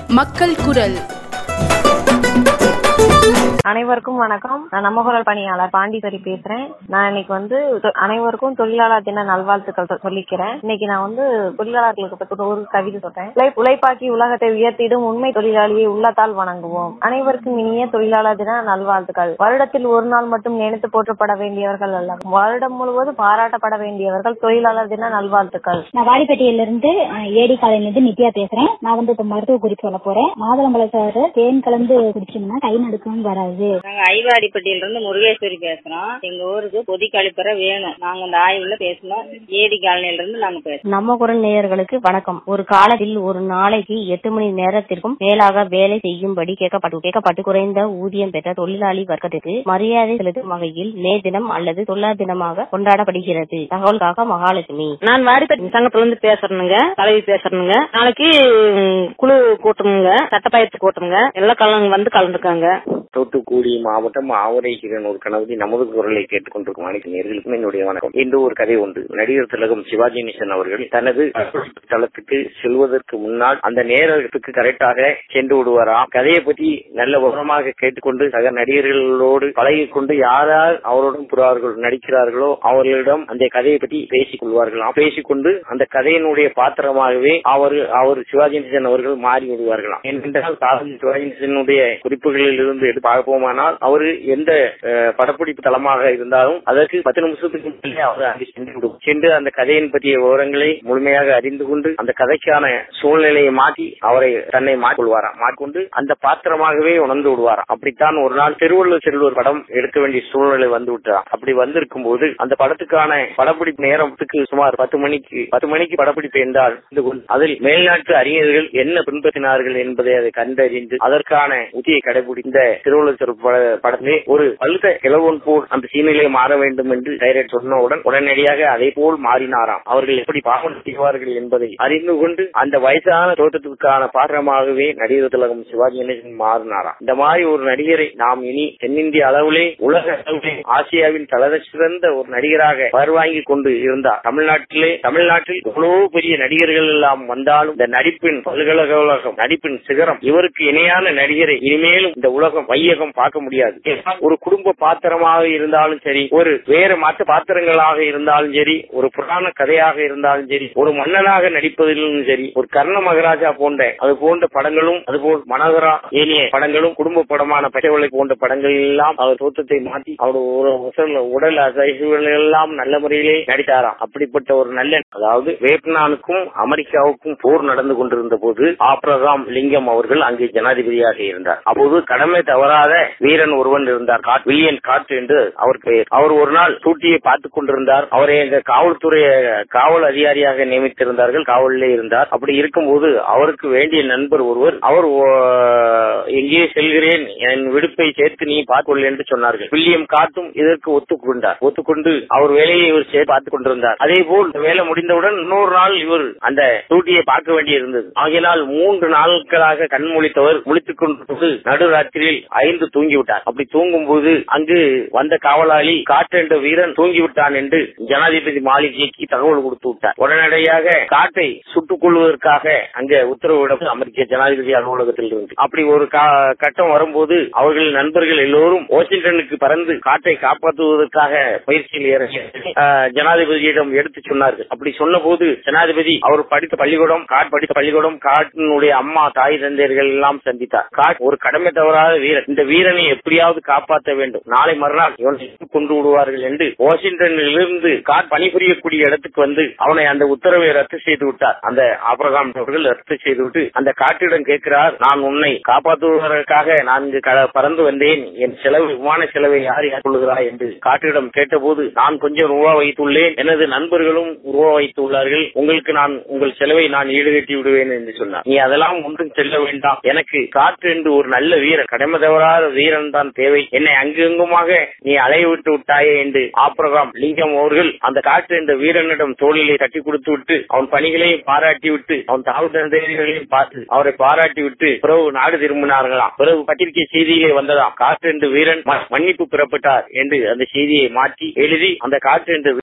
மக்கள் குரல் அனைவருக்கும் வணக்கம் நான் நம்ம குரல் பணியாளர் பாண்டிச்சேரி பேசுறேன் நான் இன்னைக்கு வந்து தொ- அனைவருக்கும் தொழிலாளர் தின நல்வாழ்த்துக்கள் சொ- சொல்லிக்கிறேன் இன்னைக்கு நான் வந்து தொழிலாளர்களுக்கு பத்தி ஒரு கவிதை சொல்றேன் உழை- உழைப்பாக்கி உலகத்தை உயர்த்திடும் உண்மை தொழிலாளியை உள்ளத்தால் வணங்குவோம் அனைவருக்கும் இனிய தொழிலாளர் தின நல்வாழ்த்துக்கள் வருடத்தில் ஒரு நாள் மட்டும் நினைத்து போற்றப்பட வேண்டியவர்கள் அல்ல வருடம் முழுவதும் பாராட்டப்பட வேண்டியவர்கள் தொழிலாளர் தின நல்வாழ்த்துக்கள் நான் வாடிப்பட்டியில இருந்து அஹ், ஏடி காலையில இருந்து நித்யா பேசுறேன் நான் வந்து இப்ப மருத்துவ குறிப்பு சொல்ல போறேன் மாதுளம்பழ சாறு தேன் கலந்து குடிச்சோம்னா கை நடுக்கம் வராது நாங்க ஐவாடிப்பட்டியில இருந்து முருகேஸ்வரி பேசுறோம் எங்க ஊருக்கு பொதி கழிப்பறை வேணும் நாங்க இந்த ஆய்வுல பேசணும் ஏடி காலனில இருந்து நாங்க பேசுறோம் நம்ம குரல் நேயர்களுக்கு வணக்கம் ஒரு காலத்தில் ஒரு நாளைக்கு எட்டு மணி நேரத்திற்கும் மேலாக வேலை செய்யும்படி கேட்கப்பட்டு கேட்கப்பட்டு குறைந்த ஊதியம் பெற்ற தொழிலாளி வர்க்கத்திற்கு மரியாதை செலுத்தும் வகையில் மே தினம் அல்லது தொழிலாளர் தினமாக கொண்டாடப்படுகிறது தகவலுக்காக மகாலட்சுமி நான் வாடிப்பட்டி சங்கத்துல இருந்து பேசுறேனுங்க தலைவி பேசுறேனுங்க நாளைக்கு ம், குழு கூட்டணுங்க சட்டப்பயிற்சி கூட்டணுங்க எல்லா கலந்து வந்து கலந்துக்காங்க தூத்துக்குடி மாவட்டம் ஆவரைக்கிறன் ஒரு கணவதி நமது குரலை கேட்டுக்கொண்டிருக்கும் அனைத்து நேர்களுக்கும் என்னுடைய வணக்கம் இன்று ஒரு கதை உண்டு நடிகர் திலகம் சிவாஜி கணேசன் அவர்கள் தனது தளத்துக்கு செல்வதற்கு முன்னால் அந்த நேரத்துக்கு கரெக்டாக சென்று விடுவாராம் கதையை பற்றி நல்ல விவரமாக கேட்டுக்கொண்டு சக நடிகர்களோடு பழகிக் கொண்டு யார் யார் அவருடன் புறார்கள் நடிக்கிறார்களோ அவர்களிடம் அந்த கதையை பற்றி பேசிக் கொள்வார்களாம் பேசிக்கொண்டு அந்த கதையினுடைய பாத்திரமாகவே அவர் அவர் சிவாஜி கணேசன் அவர்கள் மாறி விடுவார்களாம் ஏனென்றால் காலம் சிவாஜி கணேசனுடைய குறிப்புகளில் இருந்து எடுத்து பார்ப்போமானால் அவர் எந்த அஹ், படப்பிடிப்பு தளமாக இருந்தாலும் அதற்கு பத்து நிமிஷத்துக்கு முன்னே அவர் அங்கு சென்று விடும் சென்று அந்த கதையின் பற்றிய விவரங்களை முழுமையாக அறிந்து கொண்டு அந்த கதைக்கான சூழ்நிலையை மாற்றி அவரை தன்னை மாற்றிக்கொள்வாராம் மாற்றிக்கொண்டு அந்த பாத்திரமாகவே உணர்ந்து விடுவாராம் அப்படித்தான் ஒரு நாள் திருவள்ளுவர் செல்வர் படம் எடுக்க வேண்டிய சூழ்நிலை வந்து விட்டாராம் அப்படி வந்திருக்கும் போது அந்த படத்துக்கான படப்பிடிப்பு நேரத்துக்கு சுமார் பத்து மணிக்கு பத்து மணிக்கு படப்பிடிப்பு என்றால் இருந்து கொண்டு அதில் மேல்நாட்டு அறிஞர்கள் என்ன பின்பற்றினார்கள் என்பதை அதை கண்டறிந்து அதற்கான உத்தியை கடைபிடித்த திருவள்ளுவர் செல்வர் பட- படமே ஒரு பழுத்த கிழவன் போல் அந்த சீனிலை மாற வேண்டும் என்று டைரக்ட் சொன்னவுடன் உடனடியாக அதே போல் மாறினாராம் அவர்கள் எப்படி பாவம் செய்வார்கள் என்பதை அறிந்து கொண்டு அந்த வயசான தோற்றத்துக்கான பாத்திரமாகவே நடிகர் திலகம் சிவாஜி கணேசன் மாறினாராம் இந்த மாதிரி ஒரு நடிகரை நாம் இனி தென்னிந்திய அளவிலே உலக அளவிலே ஆசியாவின் தலை சிறந்த ஒரு நடிகராக பருவாங்கி கொண்டு இருந்தார் தமிழ்நாட்டிலே தமிழ்நாட்டில் எவ்வளவு பெரிய நடிகர்கள் எல்லாம் வந்தாலும் இந்த நடிப்பின் பல்கலைக்கழகம் நடிப்பின் சிகரம் இவருக்கு இணையான நடிகரை இனிமேலும் இந்த உலகம் வையகம் பார்க்க முடியாது ஏனென்றால் ஒரு குடும்ப பாத்திரமாக இருந்தாலும் சரி ஒரு வேறு மற்ற பாத்திரங்களாக இருந்தாலும் சரி ஒரு புராண கதையாக இருந்தாலும் சரி ஒரு மன்னனாக நடிப்பதிலும் சரி ஒரு கர்ண மகாராஜா போன்ற அது போன்ற படங்களும் அதுபோல் மனோகரா ஏனிய படங்களும் குடும்ப படமான பச்சைவளை போன்ற படங்கள் எல்லாம் அவர் தோற்றத்தை மாற்றி அவர் ஒரு உடல் உடல் அசைவுகள் எல்லாம் நல்ல முறையிலே நடித்தாராம் அப்படிப்பட்ட ஒரு நல்ல அதாவது வியட்நாமுக்கும் அமெரிக்காவுக்கும் போர் நடந்து கொண்டிருந்த போது ஆப்ரகாம் லிங்கம் அவர்கள் அங்கே ஜனாதிபதியாக இருந்தார் அப்போது கடமை தவறாத வீரன் ஒருவன் இருந்தார் காட்- வில்லியன் காட் என்று அவர் பெயர் அவர் ஒரு நாள் டூட்டியை பார்த்துக் கொண்டிருந்தார் அவரை எங்க காவல்துறை காவல் அதிகாரியாக நியமித்திருந்தார்கள் காவலிலே இருந்தார் அப்படி இருக்கும்போது அவருக்கு வேண்டிய நண்பர் ஒருவர் அவர் ஓ, எங்கே செல்கிறேன் என் விடுப்பை சேர்த்து நீ பார்த்துக்கொள் என்று சொன்னார்கள் வில்லியம் காட்டும் இதற்கு ஒத்துக்கொண்டார் ஒத்துக்கொண்டு அவர் வேலையை இவர் சேர்த்து பார்த்துக் கொண்டிருந்தார் அதே போல் இந்த வேலை முடிந்தவுடன் இன்னொரு நாள் இவர் அந்த டூட்டியை பார்க்க வேண்டியிருந்தது ஆகையினால் மூன்று நாட்களாக கண் முழித்தவர் முழித்துக் கொண்டு நடுராத்திரியில் ஐந்து தூங்கிவிட்டார் அப்படி தூங்கும் போது அங்கு வந்த காவலாளி காட்டு என்ற வீரன் தூங்கிவிட்டான் என்று ஜனாதிபதி மாளிகைக்கு தகவல் கொடுத்து விட்டார் உடனடியாக காட்டை சுட்டுக் கொள்வதற்காக அங்க உத்தரவிட அமெரிக்க ஜனாதிபதி அலுவலகத்தில் இருந்து அப்படி ஒரு கா- கட்டம் வரும்போது அவர்கள் நண்பர்கள் எல்லோரும் வாஷிங்டனுக்கு பறந்து காட்டை காப்பாற்றுவதற்காக பயிற்சியில் இறங்கி அஹ், ஜனாதிபதியிடம் எடுத்து சொன்னார்கள் அப்படி சொன்னபோது ஜனாதிபதி அவர் படித்த பள்ளிக்கூடம் காட் படித்த பள்ளிக்கூடம் காட்டினுடைய அம்மா தாய் தந்தையர்கள் எல்லாம் சந்தித்தார் காட் ஒரு கடமை தவறாத வீரன் இந்த வீரனை எப்படியாவது காப்பாற்ற வேண்டும் நாளை மறுநாள் இவனை கொண்டு விடுவார்கள் என்று வாஷிங்டனில் இருந்து காட் பணிபுரியக்கூடிய இடத்துக்கு வந்து அவனை அந்த உத்தரவை ரத்து செய்து விட்டார் அந்த ஆபிரகாம் அவர்கள் ரத்து செய்துவிட்டு அந்த காட்டிடம் கேட்கிறார் நான் உன்னை காப்பாற்றுவதற்காக நான் இங்கு க- பறந்து வந்தேன் என் செலவு விமான செலவை யார் கொள்கிறாய் என்று காட்டிடம் கேட்டபோது நான் கொஞ்சம் ரூபா வைத்துள்ளேன் எனது நண்பர்களும் ரூபா வைத்துள்ளார்கள் உங்களுக்கு நான் உங்கள் செலவை நான் ஈடுகட்டி விடுவேன் என்று சொன்னார் நீ அதெல்லாம் ஒன்றும் செல்ல வேண்டாம் எனக்கு காற்று என்று ஒரு நல்ல வீரன் கடமை தவறாத வீரன் தான் தேவை என்னை அங்கெங்குமாக நீ அலைய விட்டு விட்டாயே என்று ஆப்ரகாம் லிங்கம் அவர்கள் அந்த காற்று என்ற வீரனிடம் தோளிலே தட்டி கொடுத்து விட்டு அவன் பணிகளையும் பாராட்டி விட்டு அவன் தாவு தந்தையர்களையும் பார்த்து அவரை பாராட்டி விட்டு பிறகு நாடு திரும்பினார்களாம் பிறகு பத்திரிகை செய்தியிலே வந்ததாம் காற்று என்று வீரன் ம- மன்னிப்பு பெறப்பட்டார் என்று அந்த செய்தியை மாற்றி எழுதி அந்த காற்று என்ற